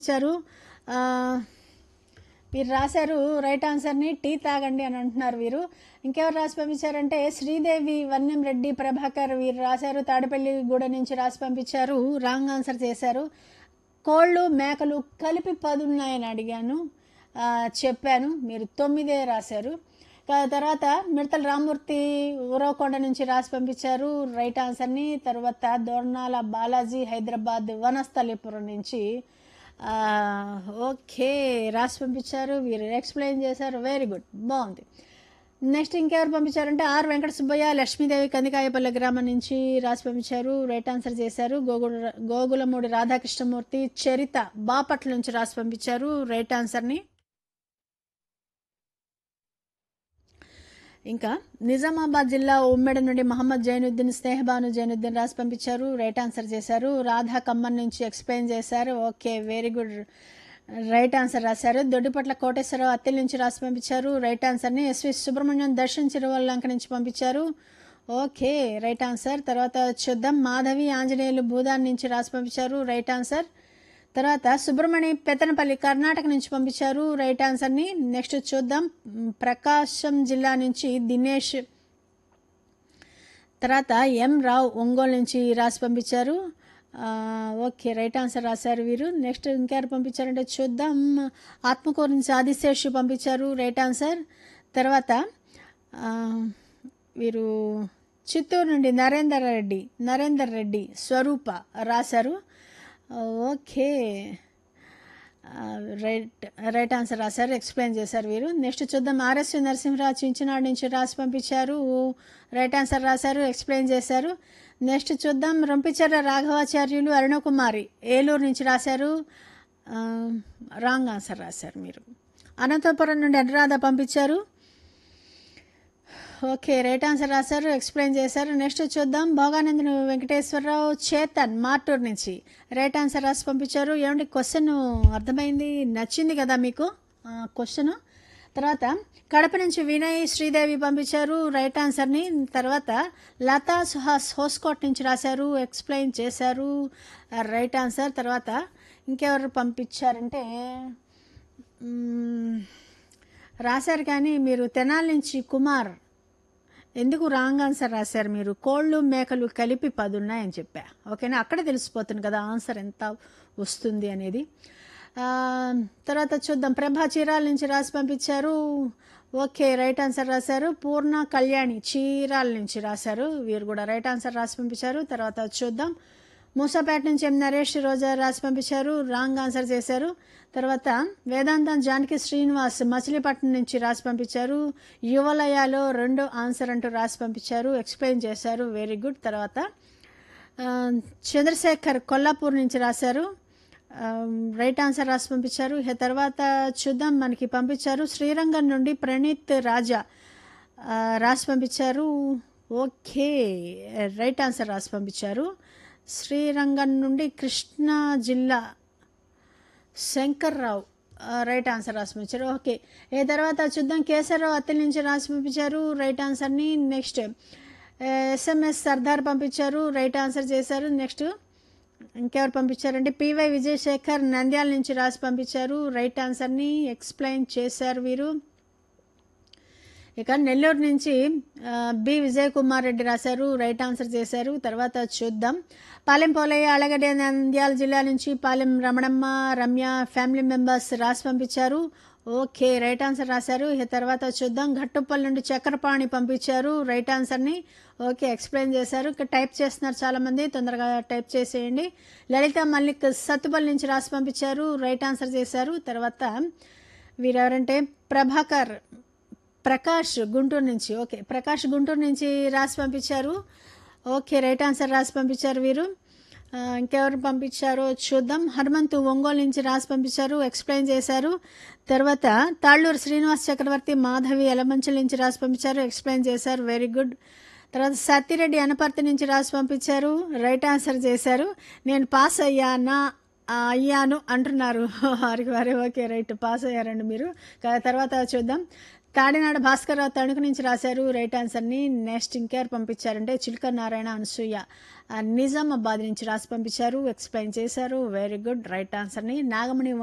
ఇచ్చారు ఆ, వీరు రాశారు రైట్ ఆన్సర్ని టీ తాగండి అని అంటున్నారు వీరు ఇంకెవరు రాసి పంపించారంటే శ్రీదేవి వన్యం రెడ్డి ప్రభాకర్ వీరు రాశారు తాడపల్లి గూడ నుంచి రాసి పంపించారు రాంగ్ ఆన్సర్ చేశారు కోళ్ళు మేకలు కలిపి పది ఉన్నాయని అడిగాను ఆ, చెప్పాను మీరు తొమ్మిదే రాశారు కా- తర్వాత మిడతల రామూర్తి ఉరవకొండ నుంచి రాసి పంపించారు రైట్ ఆన్సర్ని తర్వాత దోర్నాల బాలాజీ హైదరాబాద్ వనస్థలిపురం నుంచి ఆ, ఓకే రాసి పంపించారు వీరు ఎక్స్ప్లెయిన్ చేశారు వెరీ గుడ్ బాగుంది నెక్స్ట్ ఇంకెవరు పంపించారంటే ఆర్ వెంకట సుబ్బయ్య లక్ష్మీదేవి కందికాయపల్లి గ్రామం నుంచి రాసి పంపించారు రైట్ ఆన్సర్ చేశారు గోగుల గోగులమూడి రాధాకృష్ణమూర్తి చరిత బాపట్ల నుంచి రాసి పంపించారు రైట్ ఆన్సర్ని ఇంకా నిజామాబాద్ జిల్లా ఉమ్మెడ నుండి మహమ్మద్ జైనుద్దీన్ స్నేహబాను జైనుద్దీన్ రాసి పంపించారు రైట్ ఆన్సర్ చేశారు రాధా ఖమ్మం నుంచి ఎక్స్ప్లెయిన్ చేశారు okay very good right answer రాశారు దొడ్డిపట్ల కోటేశ్వరరావు అత్తిల్ నుంచి రాసి పంపించారు రైట్ ఆన్సర్ని ఎస్వి సుబ్రహ్మణ్యం దర్శన్ చిరువల్లంక నుంచి పంపించారు ఓకే రైట్ ఆన్సర్ తర్వాత చూద్దాం మాధవి ఆంజనేయులు భూదాన్ నుంచి రాసి పంపించారు రైట్ ఆన్సర్ తర్వాత సుబ్రహ్మణి పెత్తనపల్లి కర్ణాటక నుంచి పంపించారు రైట్ ఆన్సర్ని నెక్స్ట్ చూద్దాం మ్, ప్రకాశం జిల్లా నుంచి దినేష్ తర్వాత ఎం రావు ఒంగోలు నుంచి రాసి పంపించారు ఆ, ఓకే రైట్ ఆన్సర్ రాశారు వీరు నెక్స్ట్ ఇంకెవరు పంపించారంటే చూద్దాం ఆత్మకూరు నుంచి ఆదిశేషు పంపించారు రైట్ ఆన్సర్ తర్వాత ఆ, వీరు చిత్తూరు నుండి నరేందర్ రెడ్డి నరేందర్ రెడ్డి స్వరూప రాశారు ఓకే ఆ, రైట్ రైట్ ఆన్సర్ రాశారు ఎక్స్ప్లెయిన్ చేశారు వీరు నెక్స్ట్ చూద్దాం ఆర్ఎస్ నరసింహరావు చించినాడు నుంచి రాసి పంపించారు రైట్ ఆన్సర్ రాశారు ఎక్స్ప్లెయిన్ చేశారు నెక్స్ట్ చూద్దాం రొంపిచెర్ల రాఘవాచార్యులు అరుణకుమారి ఏలూరు నుంచి రాశారు ఆ, రాంగ్ ఆన్సర్ రాశారు మీరు అనంతపురం నుండి అనురాధ పంపించారు ఓకే రైట్ ఆన్సర్ రాశారు ఎక్స్ప్లెయిన్ చేశారు నెక్స్ట్ చూద్దాం భోగానందన్ వెంకటేశ్వరరావు చేతన్ మార్టూర్ నుంచి రైట్ ఆన్సర్ రాసి పంపించారు ఏమండి క్వశ్చన్ అర్థమైంది నచ్చింది కదా మీకు క్వశ్చన్ తర్వాత కడప నుంచి వినయ్ శ్రీదేవి పంపించారు రైట్ ఆన్సర్ని తర్వాత లతా సుహాస్ హోస్కోట్ నుంచి రాశారు ఎక్స్ప్లెయిన్ చేశారు రైట్ ఆన్సర్ తర్వాత ఇంకెవరు పంపించారంటే మ్మ్, రాశారు కానీ మీరు తెనాలి నుంచి కుమార్ ఎందుకు రాంగ్ ఆన్సర్ రాశారు మీరు కోళ్ళు మేకలు కలిపి పది ఉన్నాయని చెప్పా ఓకేనా అక్కడే తెలిసిపోతుంది కదా ఆన్సర్ ఎంత వస్తుంది అనేది ఆ, తర్వాత చూద్దాం ప్రభా చీరాల నుంచి రాసి పంపించారు ఓకే రైట్ ఆన్సర్ రాశారు పూర్ణ కళ్యాణి చీరాల నుంచి రాశారు వీరు కూడా రైట్ ఆన్సర్ రాసి పంపించారు తర్వాత చూద్దాం మూసాపేట నుంచి ఎం నరేష్ రోజా రాసి పంపించారు రాంగ్ ఆన్సర్ చేశారు తర్వాత వేదాంతం జానకి శ్రీనివాస్ మచిలీపట్నం నుంచి రాసి పంపించారు యువలయాలో రెండు ఆన్సర్ అంటూ రాసి పంపించారు ఎక్స్ప్లెయిన్ చేశారు వెరీ గుడ్ తర్వాత ఆ, చంద్రశేఖర్ కొల్లాపూర్ నుంచి రాశారు ఆ, రైట్ ఆన్సర్ రాసి పంపించారు ఇక తర్వాత చూద్దాం మనకి పంపించారు శ్రీరంగం నుండి ప్రణీత్ రాజా ఆ, రాసి పంపించారు ఓకే రైట్ ఆన్సర్ రాసి పంపించారు శ్రీరంగం నుండి కృష్ణా జిల్లా శంకర్రావు ఆ, రైట్ ఆన్సర్ రాసి పంపించారు ఓకే ఏ తర్వాత చూద్దాం కేశవరావు అత్తిలి నుంచి రాసి పంపించారు రైట్ ఆన్సర్ని నెక్స్ట్ ఎస్ఎంఎస్ సర్దార్ పంపించారు రైట్ ఆన్సర్ చేశారు నెక్స్ట్ ఇంకెవరు పంపించారంటే పివై విజయశేఖర్ నంద్యాల నుంచి రాసి పంపించారు రైట్ ఆన్సర్ని ఎక్స్ప్లెయిన్ చేశారు వీరు ఇక నెల్లూరు నుంచి ఆ, బి విజయ్ కుమార్ రెడ్డి రాశారు రైట్ ఆన్సర్ చేశారు తర్వాత చూద్దాం పాలెం పోలయ్య అలగడ్డ నంద్యాల జిల్లా నుంచి పాలెం రమణమ్మ రమ్య ఫ్యామిలీ మెంబర్స్ రాసి పంపించారు ఓకే రైట్ ఆన్సర్ రాశారు ఇక తర్వాత చూద్దాం ఘట్టుప్పల్ నుండి చక్రపాణి పంపించారు రైట్ ఆన్సర్ని ఓకే ఎక్స్ప్లెయిన్ చేశారు ఇక్కడ టైప్ చేస్తున్నారు చాలామంది తొందరగా టైప్ చేసేయండి లలిత మల్లిక్ సత్తుపల్లి నుంచి రాసి పంపించారు రైట్ ఆన్సర్ చేశారు తర్వాత వీరెవరంటే ప్రభాకర్ ప్రకాష్ గుంటూరు నుంచి ఓకే ప్రకాష్ గుంటూరు నుంచి రాసి పంపించారు ఓకే రైట్ ఆన్సర్ రాసి పంపించారు వీరు ఆ, ఇంకెవరు పంపించారో చూద్దాం హనుమంతు ఒంగోలు నుంచి రాసి పంపించారు ఎక్స్ప్లెయిన్ చేశారు తర్వాత తాళ్ళూరు శ్రీనివాస్ చక్రవర్తి మాధవి ఎలమంచల నుంచి రాసి పంపించారు ఎక్స్ప్లెయిన్ చేశారు వెరీ గుడ్ తర్వాత సత్తిరెడ్డి అనపర్తి నుంచి రాసి పంపించారు రైట్ ఆన్సర్ చేశారు నేను పాస్ అయ్యానా ఆ, అయ్యాను అంటున్నారు వారికి వారి ఓకే రైట్ పాస్ అయ్యారండి మీరు కా- తర్వాత చూద్దాం తాడినాడ భాస్కర్రావు తణుకు నుంచి రాశారు రైట్ ఆన్సర్ని నెక్స్ట్ ఇంకేర్ పంపించారంటే చిలుక నారాయణ అనసూయ ఆ, నిజామాబాద్ నుంచి రాసి పంపించారు ఎక్స్ప్లెయిన్ చేశారు వెరీ గుడ్ రైట్ ఆన్సర్ని నాగమణి